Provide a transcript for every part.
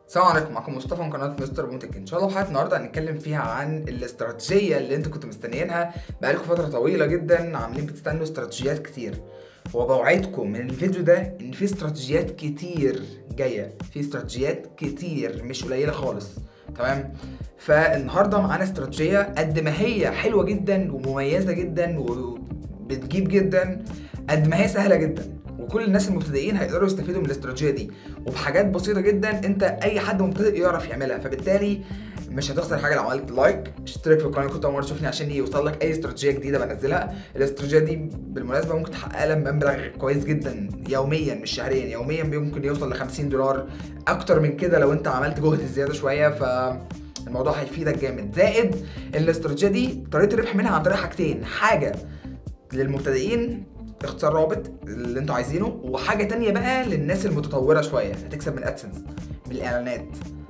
السلام عليكم معكم مصطفى من قناه مستر بوتك ان شاء الله في حلقه النهارده هنتكلم فيها عن الاستراتيجيه اللي انتوا كنتوا مستنيينها بقالكم فتره طويله جدا عاملين بتستنوا استراتيجيات كتير وبوعدكم من الفيديو ده ان في استراتيجيات كتير جايه في استراتيجيات كتير مش قليله خالص تمام فالنهارده معانا استراتيجيه قد ما هي حلوه جدا ومميزه جدا وبتجيب جدا قد ما هي سهله جدا وكل الناس المبتدئين هيقدروا يستفيدوا من الاستراتيجيه دي وبحاجات بسيطه جدا انت اي حد مبتدئ يعرف يعملها فبالتالي مش هتخسر حاجه لو عملت لايك اشترك في القناه كنت اول مره تشوفني عشان يوصل لك اي استراتيجيه جديده بنزلها الاستراتيجيه دي بالمناسبه ممكن تحقق لك مبلغ كويس جدا يوميا مش شهريا يوميا ممكن يوصل ل 50 دولار اكتر من كده لو انت عملت جهد زياده شويه ف الموضوع هيفيدك جامد زائد الاستراتيجيه دي طريقه الربح منها عن طريق حاجتين حاجه للمبتدئين اختصار رابط اللي انتوا عايزينه وحاجه تانية بقى للناس المتطوره شويه هتكسب من ادسنس من الاعلانات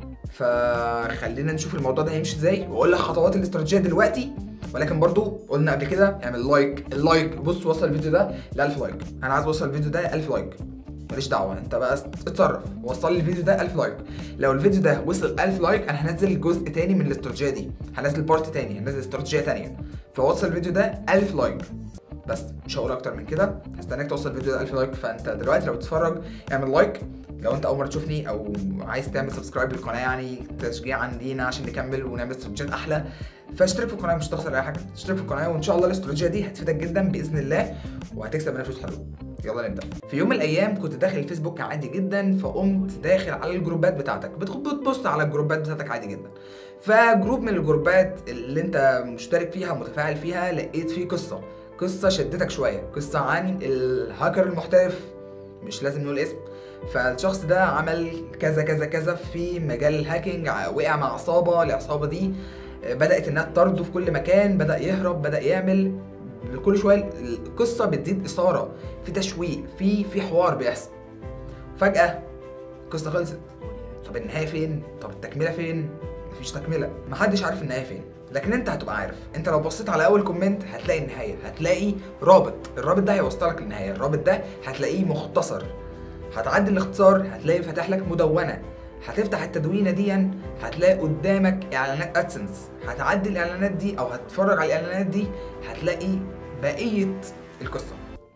فخلينا نشوف الموضوع ده هيمشي ازاي واقول لك خطوات الاستراتيجيه دلوقتي ولكن برضو قلنا قبل كده اعمل لايك اللايك بص وصل الفيديو ده ل 1000 لايك انا عايز اوصل الفيديو ده 1000 لايك ماليش دعوه انت بقى اتصرف وصل لي الفيديو ده 1000 لايك لو الفيديو ده وصل 1000 لايك انا هنزل جزء تاني من الاستراتيجيه دي هنزل بارت تاني هنزل استراتيجيه تانيه فوصل الفيديو ده 1000 لايك بس مش هقول اكتر من كده هستناك توصل الفيديو ده 1000 لايك فانت دلوقتي لو بتتفرج اعمل لايك لو انت اول مره تشوفني او عايز تعمل سبسكرايب للقناه يعني تشجيعا لينا عشان نكمل ونعمل استراتيجيات احلى فاشترك في القناه مش هتخسر اي حاجه اشترك في القناه وان شاء الله الاستراتيجيه دي هتفيدك جدا باذن الله وهتكسب منها فلوس حلوه يلا نبدا في يوم من الايام كنت داخل الفيسبوك عادي جدا فقمت داخل على الجروبات بتاعتك بتبص على الجروبات بتاعتك عادي جدا فجروب من الجروبات اللي انت مشترك فيها ومتفاعل فيها لقيت فيه قصه قصه شدتك شويه قصه عن الهاكر المحترف مش لازم نقول اسم فالشخص ده عمل كذا كذا كذا في مجال الهاكينج وقع مع عصابه العصابه دي بدات انها تطرده في كل مكان بدا يهرب بدا يعمل كل شويه القصه بتزيد اثاره في تشويق في في حوار بيحصل فجاه القصه خلصت طب النهايه فين طب التكمله فين مفيش تكمله محدش عارف النهايه فين لكن انت هتبقى عارف انت لو بصيت على اول كومنت هتلاقي النهايه هتلاقي رابط الرابط ده هيوصلك للنهايه الرابط ده هتلاقيه مختصر هتعدي الاختصار هتلاقي فاتح لك مدونه هتفتح التدوينه دي هتلاقي قدامك اعلانات ادسنس هتعدي الاعلانات دي او هتتفرج على الاعلانات دي هتلاقي بقيه القصه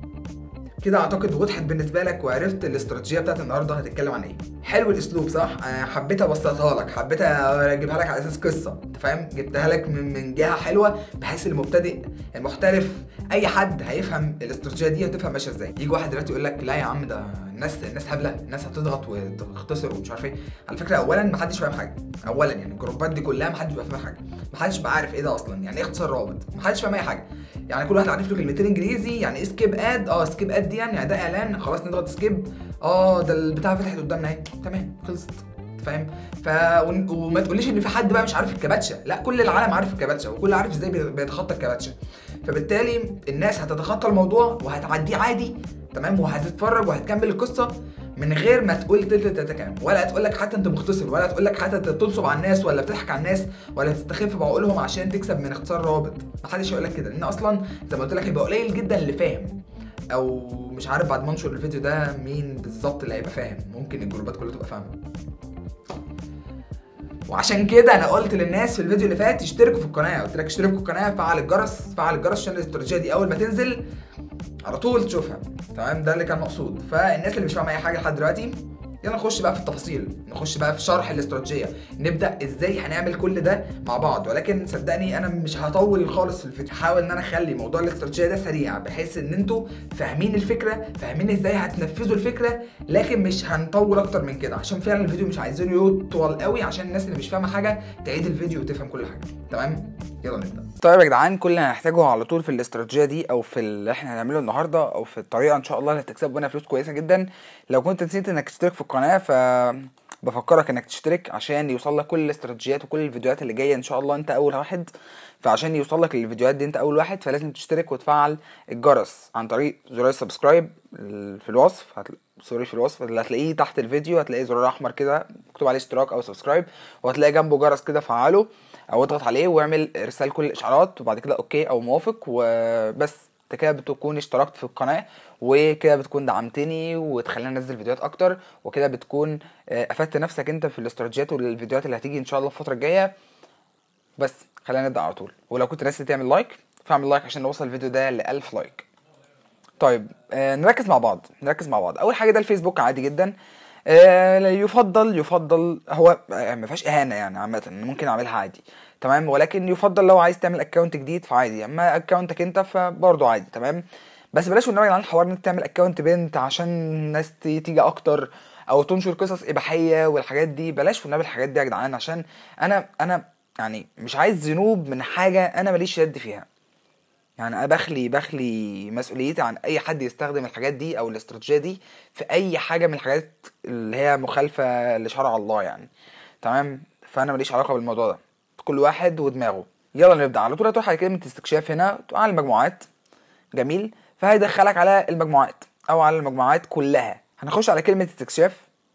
كده اعتقد وضحت بالنسبه لك وعرفت الاستراتيجيه بتاعت النهارده هتتكلم عن ايه حلو الاسلوب صح انا حبيت ابسطها لك حبيت اجيبها لك على اساس قصه انت فاهم جبتها لك من من جهه حلوه بحيث المبتدئ المحترف اي حد هيفهم الاستراتيجيه دي هتفهم ماشيه ازاي يجي واحد دلوقتي يقول لك لا يا عم ده الناس الناس هبله الناس هتضغط وتختصر ومش عارف ايه على فكره اولا ما حدش فاهم حاجه اولا يعني الجروبات دي كلها ما حدش بيبقى فاهم حاجه ما حدش بقى عارف ايه ده اصلا يعني ايه اختصار رابط ما حدش فاهم اي حاجه يعني كل واحد عارف له كلمتين انجليزي يعني ايه سكيب اد اه سكيب اد دي يعني, يعني ده اعلان خلاص نضغط سكيب اه ده البتاع فتحت قدامنا اهي تمام خلصت فاهم ف وما تقوليش ان في حد بقى مش عارف الكباتشه لا كل العالم عارف الكباتشه وكل عارف ازاي بيتخطى الكباتشه فبالتالي الناس هتتخطى الموضوع وهتعديه عادي تمام وهتتفرج وهتكمل القصه من غير ما تقول تلت تتكلم ولا تقول لك حتى انت مختصر ولا تقول لك حتى تنصب على الناس ولا بتضحك على الناس ولا تستخف بعقولهم عشان تكسب من اختصار رابط محدش هيقول لك كده لان اصلا زي ما قلت لك هيبقى قليل جدا اللي فاهم او مش عارف بعد ما انشر الفيديو ده مين بالظبط اللي هيبقى فاهم ممكن الجروبات كلها تبقى فاهمه وعشان كده انا قلت للناس في الفيديو اللي فات يشتركوا في القناه قلت لك اشتركوا في القناه فعل الجرس فعل الجرس عشان الاستراتيجيه دي اول ما تنزل على طول تشوفها تمام ده اللي كان مقصود فالناس اللي مش فاهمه اي حاجه لحد دلوقتي يلا نخش بقى في التفاصيل نخش بقى في شرح الاستراتيجيه نبدا ازاي هنعمل كل ده مع بعض ولكن صدقني انا مش هطول خالص في الفيديو هحاول ان انا اخلي موضوع الاستراتيجيه ده سريع بحيث ان انتوا فاهمين الفكره فاهمين ازاي هتنفذوا الفكره لكن مش هنطول اكتر من كده عشان فعلا الفيديو مش عايزينه يطول قوي عشان الناس اللي مش فاهمه حاجه تعيد الفيديو وتفهم كل حاجه تمام يلا نبدا طيب يا جدعان كل اللي هنحتاجه على طول في الاستراتيجيه دي او في اللي احنا هنعمله النهارده او في الطريقه ان شاء الله اللي هتكسب منها فلوس كويسه جدا لو كنت نسيت انك تشترك في القناه ف بفكرك انك تشترك عشان يوصل لك كل الاستراتيجيات وكل الفيديوهات اللي جايه ان شاء الله انت اول واحد فعشان يوصل لك الفيديوهات دي انت اول واحد فلازم تشترك وتفعل الجرس عن طريق زرار السبسكرايب في الوصف هتل... سوري في الوصف اللي هتلاقيه تحت الفيديو هتلاقي زرار احمر كده مكتوب عليه اشتراك او سبسكرايب وهتلاقي جنبه جرس كده فعله او اضغط عليه واعمل ارسال كل الاشعارات وبعد كده اوكي او موافق وبس انت كده بتكون اشتركت في القناه وكده بتكون دعمتني وتخليني انزل فيديوهات اكتر وكده بتكون آه، افدت نفسك انت في الاستراتيجيات والفيديوهات اللي هتيجي ان شاء الله الفتره الجايه بس خلينا نبدا على طول ولو كنت ناسي تعمل لايك فاعمل لايك عشان نوصل الفيديو ده ل 1000 لايك طيب آه نركز مع بعض نركز مع بعض اول حاجه ده الفيسبوك عادي جدا آه يفضل يفضل هو آه ما فيهاش اهانه يعني عامه ممكن اعملها عادي تمام ولكن يفضل لو عايز تعمل اكونت جديد فعادي اما اكونتك انت فبرضه عادي تمام بس بلاش والنبي عن الحوار ان انت تعمل اكونت بنت عشان الناس ت- تيجي اكتر او تنشر قصص اباحيه والحاجات دي بلاش والنبي الحاجات دي يا جدعان عشان انا انا يعني مش عايز ذنوب من حاجه انا ماليش يد فيها يعني انا بخلي بخلي مسؤوليتي عن اي حد يستخدم الحاجات دي او الاستراتيجيه دي في اي حاجه من الحاجات اللي هي مخالفه لشرع الله يعني تمام فانا ماليش علاقه بالموضوع ده كل واحد ودماغه يلا نبدا على طول هتروح على كلمه استكشاف هنا تروح على المجموعات جميل فهيدخلك على المجموعات او على المجموعات كلها هنخش على كلمه استكشاف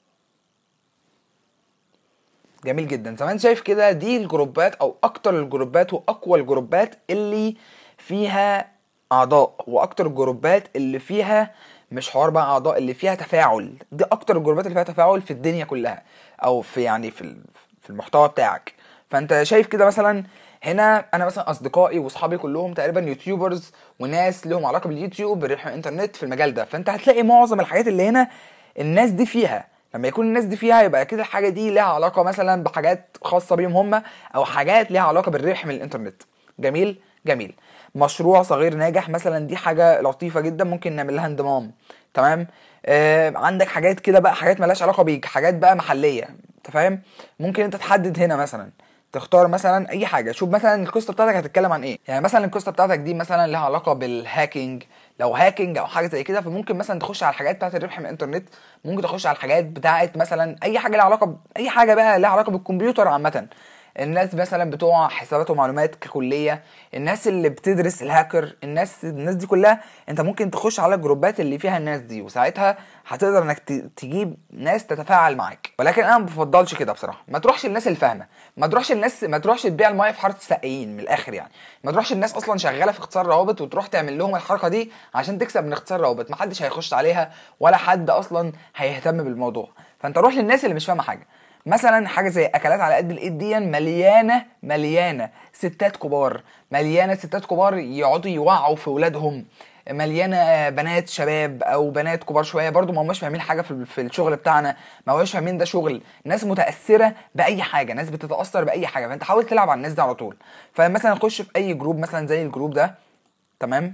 جميل جدا زي ما انت شايف كده دي الجروبات او اكتر الجروبات واقوى الجروبات اللي فيها اعضاء واكتر الجروبات اللي فيها مش حوار بقى اعضاء اللي فيها تفاعل دي اكتر الجروبات اللي فيها تفاعل في الدنيا كلها او في يعني في ال- في المحتوى بتاعك فانت شايف كده مثلا هنا انا مثلا اصدقائي واصحابي كلهم تقريبا يوتيوبرز وناس لهم علاقه باليوتيوب بالربح الانترنت في المجال ده فانت هتلاقي معظم الحاجات اللي هنا الناس دي فيها لما يكون الناس دي فيها يبقى كده الحاجه دي لها علاقه مثلا بحاجات خاصه بيهم هم او حاجات ليها علاقه بالربح من الانترنت جميل جميل مشروع صغير ناجح مثلا دي حاجه لطيفه جدا ممكن نعمل لها انضمام تمام آه عندك حاجات كده بقى حاجات ملهاش علاقه بيك حاجات بقى محليه انت فاهم ممكن انت تحدد هنا مثلا تختار مثلا اي حاجه شوف مثلا القصه بتاعتك هتتكلم عن ايه يعني مثلا القصه بتاعتك دي مثلا لها علاقه بالهاكينج لو هاكينج او حاجه زي كده فممكن مثلا تخش على الحاجات بتاعت الربح من الانترنت ممكن تخش على الحاجات بتاعت مثلا اي حاجه لها علاقه ب... اي حاجه بقى لها علاقه بالكمبيوتر عامه الناس مثلا بتوع حسابات ومعلومات ككليه الناس اللي بتدرس الهاكر الناس الناس دي كلها انت ممكن تخش على الجروبات اللي فيها الناس دي وساعتها هتقدر انك ت- تجيب ناس تتفاعل معاك ولكن انا ما بفضلش كده بصراحه ما تروحش للناس الفاهمه ما تروحش الناس ما تروحش تبيع المايه في حاره السقايين من الاخر يعني ما تروحش الناس اصلا شغاله في اختصار روابط وتروح تعمل لهم الحركه دي عشان تكسب من اختصار روابط ما حدش هيخش عليها ولا حد اصلا هيهتم بالموضوع فانت روح للناس اللي مش فاهمه حاجه مثلا حاجه زي اكلات على قد الايد دي مليانه مليانه ستات كبار مليانه ستات كبار يقعدوا يوعوا في ولادهم مليانه بنات شباب او بنات كبار شويه برضو ما هماش فاهمين حاجه في في الشغل بتاعنا ما هماش فاهمين ده شغل ناس متاثره باي حاجه ناس بتتاثر باي حاجه فانت حاول تلعب على الناس دي على طول فمثلا خش في اي جروب مثلا زي الجروب ده تمام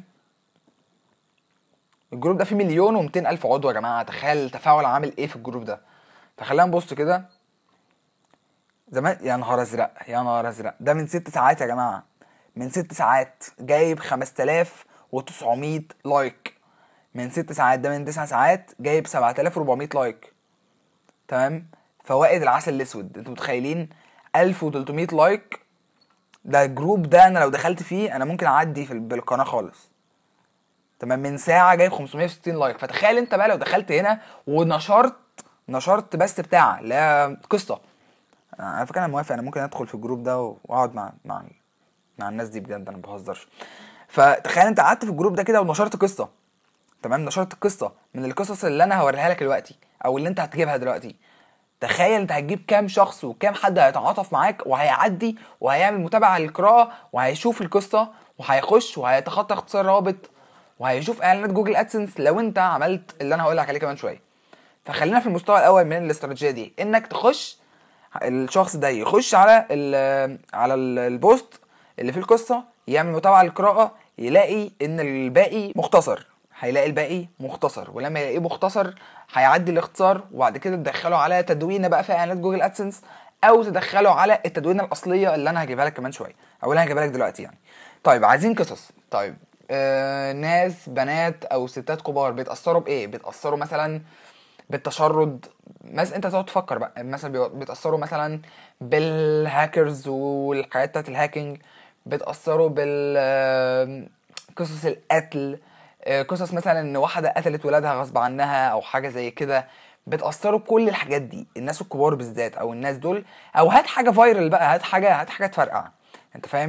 الجروب ده فيه مليون و الف عضو يا جماعه تخيل التفاعل عامل ايه في الجروب ده فخلينا نبص كده زمان يا نهار ازرق يا نهار ازرق ده من ست ساعات يا جماعه من ست ساعات جايب 5900 لايك من ست ساعات ده من تسع ساعات جايب 7400 لايك تمام فوائد العسل الاسود انتوا متخيلين 1300 لايك ده الجروب ده انا لو دخلت فيه انا ممكن اعدي في بالقناه خالص تمام من ساعه جايب 560 لايك فتخيل انت بقى لو دخلت هنا ونشرت نشرت بس بتاع اللي هي قصه على فكره انا موافق انا ممكن ادخل في الجروب ده واقعد مع مع مع الناس دي بجد انا ما بهزرش فتخيل انت قعدت في الجروب ده كده ونشرت قصه تمام نشرت قصه من القصص اللي انا هوريها لك دلوقتي او اللي انت هتجيبها دلوقتي تخيل انت هتجيب كام شخص وكام حد هيتعاطف معاك وهيعدي وهيعمل متابعه للقراءه وهيشوف القصه وهيخش وهيتخطى اختصار رابط وهيشوف اعلانات جوجل ادسنس لو انت عملت اللي انا هقول لك عليه كمان شويه فخلينا في المستوى الاول من الاستراتيجيه دي انك تخش الشخص ده يخش على ال على ال- البوست اللي فيه القصه يعمل متابعه للقراءه يلاقي ان الباقي مختصر هيلاقي الباقي مختصر ولما يلاقيه مختصر هيعدي الاختصار وبعد كده تدخله على تدوينه بقى في اعلانات جوجل ادسنس او تدخله على التدوينه الاصليه اللي انا هجيبها لك كمان شويه او اللي انا هجيبها لك دلوقتي يعني طيب عايزين قصص طيب آه ناس بنات او ستات كبار بيتاثروا بايه بيتاثروا مثلا بالتشرد مثلا انت تقعد تفكر بقى مثلا بيو- بيتاثروا مثلا بالهاكرز والحاجات بتاعت الهاكينج بيتاثروا بال آه، قصص القتل آه، قصص مثلا ان واحده قتلت ولادها غصب عنها او حاجه زي كده بتاثروا بكل الحاجات دي الناس الكبار بالذات او الناس دول او هات حاجه فايرال بقى هات حاجه هات حاجه تفرقع انت فاهم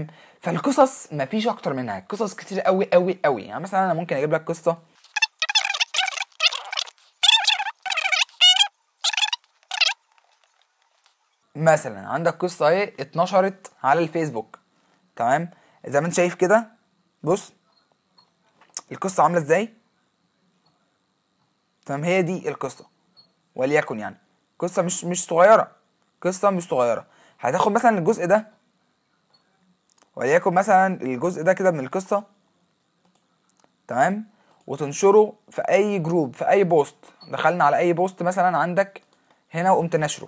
فالقصص مفيش اكتر منها قصص كتير قوي قوي قوي يعني مثلا انا ممكن اجيب لك قصه مثلا عندك قصه اهي اتنشرت على الفيسبوك تمام زي ما انت شايف كده بص القصه عامله ازاي تمام هي دي القصه وليكن يعني قصه مش مش صغيره قصه مش صغيره هتاخد مثلا الجزء ده وليكن مثلا الجزء ده كده من القصه تمام وتنشره في اي جروب في اي بوست دخلنا على اي بوست مثلا عندك هنا وقمت نشره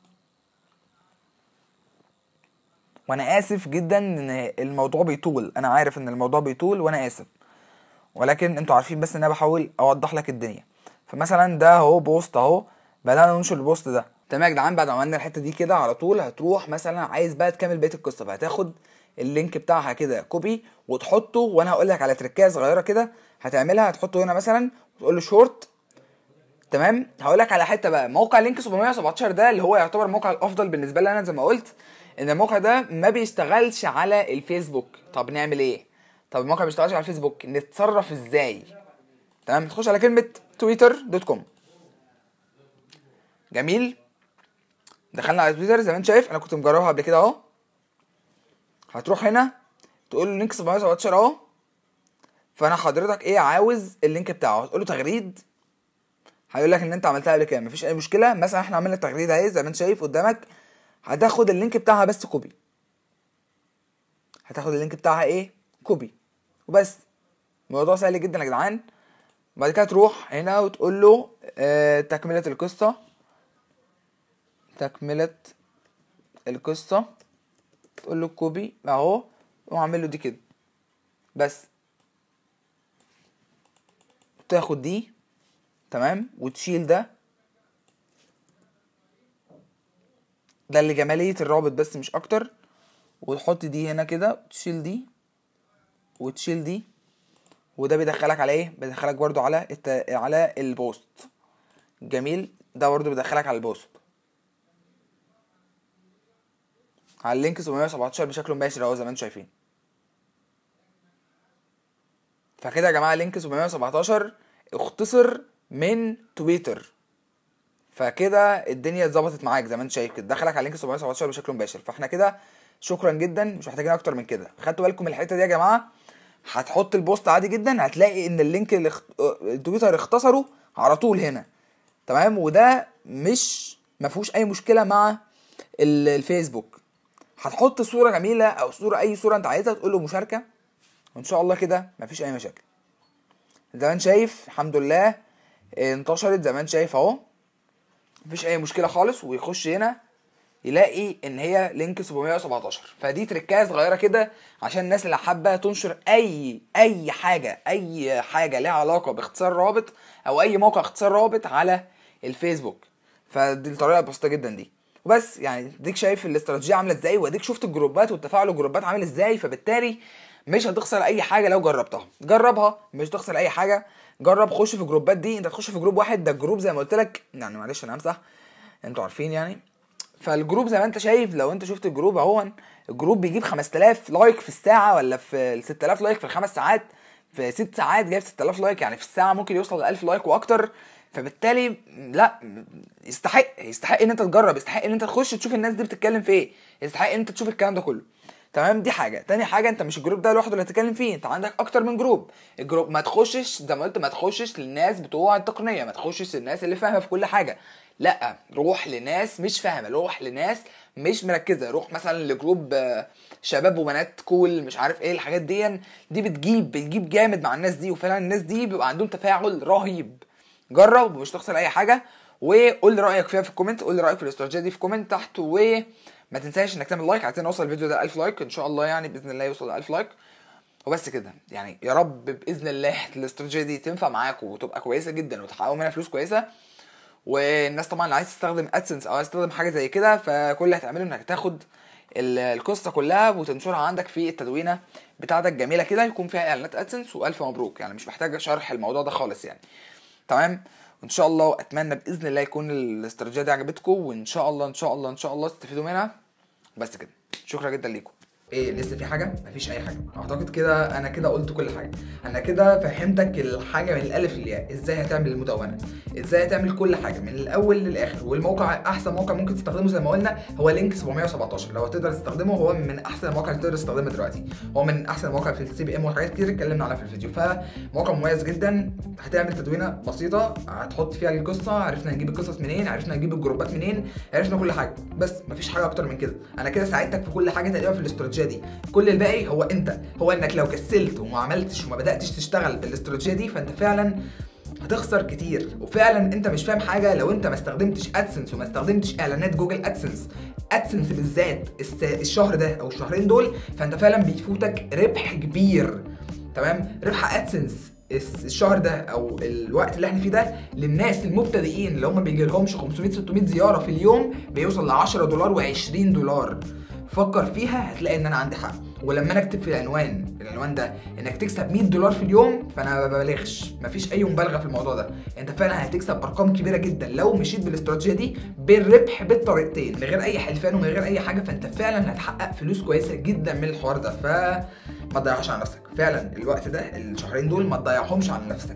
وانا اسف جدا ان الموضوع بيطول انا عارف ان الموضوع بيطول وانا اسف ولكن انتوا عارفين بس ان انا بحاول اوضح لك الدنيا فمثلا ده اهو بوست اهو بدانا ننشر البوست ده تمام يا جدعان بعد ما عملنا الحته دي كده على طول هتروح مثلا عايز بقى تكمل بقيه القصه فهتاخد اللينك بتاعها كده كوبي وتحطه وانا هقول لك على تركايه صغيره كده هتعملها هتحطه هنا مثلا وتقول له شورت تمام هقول لك على حته بقى موقع لينك 717 ده اللي هو يعتبر الموقع الافضل بالنسبه لي انا زي ما قلت ان الموقع ده ما بيشتغلش على الفيسبوك طب نعمل ايه طب الموقع ما بيشتغلش على الفيسبوك نتصرف ازاي تمام تخش على كلمه تويتر دوت كوم جميل دخلنا على تويتر زي ما انت شايف انا كنت مجربها قبل كده اهو هتروح هنا تقول له لينك 717 اهو فانا حضرتك ايه عاوز اللينك بتاعه هتقول له تغريد هيقول لك ان انت عملتها قبل كده مفيش اي مشكله مثلا احنا عملنا التغريد اهي زي ما انت شايف قدامك هتاخد اللينك بتاعها بس كوبي هتاخد اللينك بتاعها ايه كوبي وبس الموضوع سهل جدا يا جدعان بعد كده تروح هنا وتقول له آه تكملة القصة تكملة القصة تقول له كوبي اهو واعمل له دي كده بس تاخد دي تمام وتشيل ده ده اللي جمالية الرابط بس مش اكتر وتحط دي هنا كده وتشيل دي وتشيل دي وده بيدخلك على ايه بيدخلك برضو على الت... على البوست جميل ده برضو بيدخلك على البوست على اللينك 717 بشكل مباشر اهو زي ما انتم شايفين فكده يا جماعه لينك 717 اختصر من تويتر فكده الدنيا اتظبطت معاك زي ما انت شايف كده دخلك على لينك 717 بشكل مباشر فاحنا كده شكرا جدا مش محتاجين اكتر من كده خدتوا بالكم من الحته دي يا جماعه هتحط البوست عادي جدا هتلاقي ان اللينك اللي اخت... تويتر اختصره على طول هنا تمام وده مش ما فيهوش اي مشكله مع ال- الفيسبوك هتحط صوره جميله او صوره اي صوره انت عايزها تقول له مشاركه وان شاء الله كده مفيش اي مشاكل زي ما انت شايف الحمد لله انتشرت زي ما انت شايف اهو مفيش اي مشكله خالص ويخش هنا يلاقي ان هي لينك 717 فدي تركايه صغيره كده عشان الناس اللي حابه تنشر اي اي حاجه اي حاجه ليها علاقه باختصار رابط او اي موقع اختصار رابط على الفيسبوك فدي الطريقه البسيطه جدا دي وبس يعني ديك شايف الاستراتيجيه عامله ازاي واديك شفت الجروبات والتفاعل الجروبات عامل ازاي فبالتالي مش هتخسر اي حاجه لو جربتها جربها مش هتخسر اي حاجه جرب خش في الجروبات دي انت تخش في جروب واحد ده الجروب زي ما قلت لك يعني معلش انا همسح انتوا عارفين يعني فالجروب زي ما انت شايف لو انت شفت الجروب اهو الجروب بيجيب 5000 لايك في الساعه ولا في 6000 لايك في الخمس ساعات في ست ساعات جايب 6000 لايك يعني في الساعه ممكن يوصل ل 1000 لايك واكتر فبالتالي لا يستحق يستحق ان انت تجرب يستحق ان انت تخش تشوف الناس دي بتتكلم في ايه يستحق ان انت تشوف الكلام ده كله تمام دي حاجه تاني حاجه انت مش الجروب ده لوحده اللي هتتكلم فيه انت عندك اكتر من جروب الجروب ما تخشش زي ما قلت ما تخشش للناس بتوع التقنيه ما تخشش للناس اللي فاهمه في كل حاجه لا روح لناس مش فاهمه روح لناس مش مركزه روح مثلا لجروب آه، شباب وبنات كول مش عارف ايه الحاجات دي دي بتجيب بتجيب جامد مع الناس دي وفعلا الناس دي بيبقى عندهم تفاعل رهيب جرب ومش تخسر اي حاجه وقول لي رايك فيها في الكومنت قول لي رايك في الاستراتيجيه دي في الكومنت تحت وما تنساش انك تعمل لايك عايزين نوصل الفيديو ده 1000 لايك ان شاء الله يعني باذن الله يوصل ل 1000 لايك وبس كده يعني يا رب باذن الله الاستراتيجيه دي تنفع معاكم وتبقى كويسه جدا وتحققوا منها فلوس كويسه والناس طبعا اللي عايز تستخدم ادسنس او عايز تستخدم حاجه زي كده فكل اللي هتعمله انك تاخد ال- القصه كلها وتنشرها عندك في التدوينه بتاعتك جميله كده يكون فيها اعلانات ادسنس والف مبروك يعني مش محتاج شرح الموضوع ده خالص يعني تمام وان شاء الله اتمنى باذن الله يكون الاستراتيجيه دي عجبتكم وان شاء الله ان شاء الله ان شاء الله تستفيدوا منها بس كده شكرا جدا ليكم ايه لسه في حاجه مفيش اي حاجه اعتقد كده انا كده قلت كل حاجه انا كده فهمتك الحاجه من الالف للياء ازاي هتعمل المدونه ازاي هتعمل كل حاجه من الاول للاخر والموقع احسن موقع ممكن تستخدمه زي ما قلنا هو لينك 717 لو هتقدر تستخدمه هو من احسن المواقع اللي تقدر تستخدمها دلوقتي هو من احسن المواقع في السي بي ام وحاجات كتير اتكلمنا عنها في الفيديو فموقع مميز جدا هتعمل تدوينه بسيطه هتحط فيها القصه عرفنا نجيب القصص منين عرفنا نجيب الجروبات منين عرفنا كل حاجه بس مفيش حاجه اكتر من كده انا كده ساعدتك في كل حاجه تقريبا في الاستراتيجيه دي كل الباقي هو انت هو انك لو كسلت وما عملتش وما بداتش تشتغل بالاستراتيجيه دي فانت فعلا هتخسر كتير وفعلا انت مش فاهم حاجه لو انت ما استخدمتش ادسنس وما استخدمتش اعلانات جوجل ادسنس ادسنس بالذات الس- الشهر ده او الشهرين دول فانت فعلا بيفوتك ربح كبير تمام ربح ادسنس الس- الشهر ده او الوقت اللي احنا فيه ده للناس المبتدئين اللي هم بيجي لهمش 500 600 زياره في اليوم بيوصل ل 10 دولار و20 دولار فكر فيها هتلاقي ان انا عندي حق ولما انا اكتب في العنوان العنوان ده انك تكسب 100 دولار في اليوم فانا ما ببالغش مفيش اي مبالغه في الموضوع ده انت فعلا هتكسب ارقام كبيره جدا لو مشيت بالاستراتيجيه دي بالربح بالطريقتين من غير اي حلفان ومن غير اي حاجه فانت فعلا هتحقق فلوس كويسه جدا من الحوار ده فما تضيعش على نفسك فعلا الوقت ده الشهرين دول ما تضيعهمش على نفسك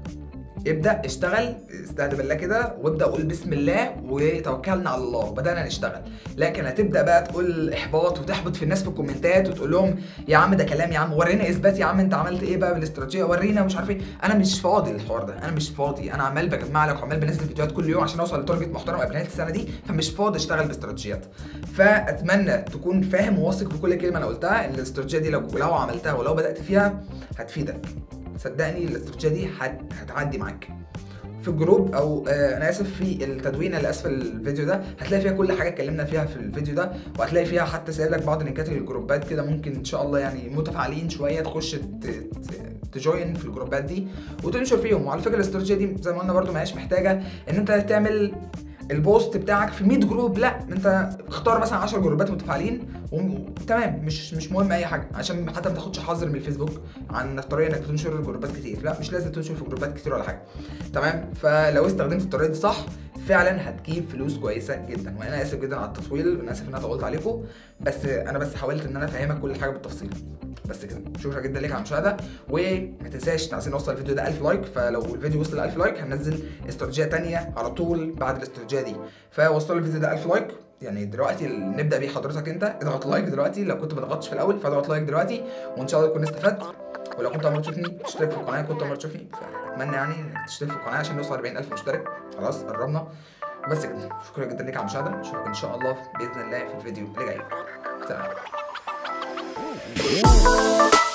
ابدا اشتغل استهدى بالله كده وابدا قول بسم الله وتوكلنا على الله وبدانا نشتغل لكن هتبدا بقى تقول احباط وتحبط في الناس في الكومنتات وتقول لهم يا عم ده كلام يا عم ورينا اثبات يا عم انت عملت ايه بقى بالاستراتيجيه ورينا مش عارف ايه انا مش فاضي للحوار ده انا مش فاضي انا عمال بجمع لك وعمال بنزل فيديوهات كل يوم عشان اوصل لتارجت محترم قبل نهايه السنه دي فمش فاضي اشتغل باستراتيجيات فاتمنى تكون فاهم وواثق في كل كلمه انا قلتها ان الاستراتيجيه دي لو لو عملتها ولو بدات فيها هتفيدك صدقني الاستراتيجيه دي هت- هتعدي معاك في الجروب او آه انا اسف في التدوينه اللي اسفل الفيديو ده هتلاقي فيها كل حاجه اتكلمنا فيها في الفيديو ده وهتلاقي فيها حتى سايب لك بعض لينكات الجروبات كده ممكن ان شاء الله يعني متفاعلين شويه تخش ت- ت- تجوين في الجروبات دي وتنشر فيهم وعلى فكره الاستراتيجيه دي زي ما قلنا برده ما هياش محتاجه ان انت تعمل البوست بتاعك في 100 جروب لا انت اختار مثلا 10 جروبات متفاعلين وتمام مش مش مهم اي حاجه عشان حتى ما تاخدش حظر من الفيسبوك عن الطريقه انك تنشر جروبات كتير لا مش لازم تنشر في جروبات كتير ولا حاجه تمام فلو استخدمت الطريقه دي صح فعلا هتجيب فلوس كويسه جدا وانا اسف جدا على التطويل وانا اسف ان انا طولت عليكم بس انا بس حاولت ان انا افهمك كل حاجه بالتفصيل بس كده شكرا جدا ليك على المشاهده وما تنساش عايزين نوصل الفيديو ده 1000 لايك فلو الفيديو وصل ل 1000 لايك هننزل استراتيجيه تانية على طول بعد الاستراتيجيه دي فوصلوا الفيديو ده 1000 لايك يعني دلوقتي اللي نبدا بيه حضرتك انت اضغط لايك دلوقتي لو كنت ما ضغطتش في الاول فاضغط لايك دلوقتي وان شاء الله تكون استفدت ولو كنت اول مره تشوفني اشترك في القناه كنت اول مره تشوفني فاتمنى يعني انك تشترك في القناه عشان نوصل 40000 مشترك خلاص قربنا بس كده شكرا جدا ليك على المشاهده اشوفك ان شاء الله باذن الله في الفيديو اللي جاي سلام